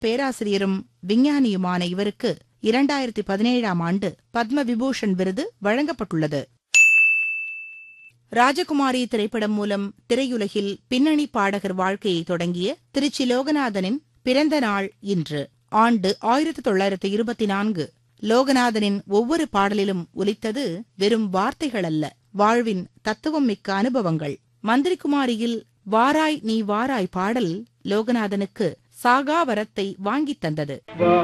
பேராசிரியரும் விஞ்ஞானியுமான இவருக்கு இரண்டாயிரத்தி பதினேழாம் ஆண்டு பத்ம விபூஷன் விருது வழங்கப்பட்டுள்ளது ராஜகுமாரி திரைப்படம் மூலம் திரையுலகில் பின்னணி பாடகர் வாழ்க்கையை தொடங்கிய திருச்சி லோகநாதனின் பிறந்த நாள் இன்று ஆண்டு ஆயிரத்தி தொள்ளாயிரத்தி இருபத்தி நான்கு லோகநாதனின் ஒவ்வொரு பாடலிலும் ஒலித்தது வெறும் வார்த்தைகள் அல்ல வாழ்வின் தத்துவம் மிக்க அனுபவங்கள் மந்திரிகுமாரியில் வாராய் நீ வாராய் பாடல் லோகநாதனுக்கு சாகா வரத்தை வாங்கித் தந்தது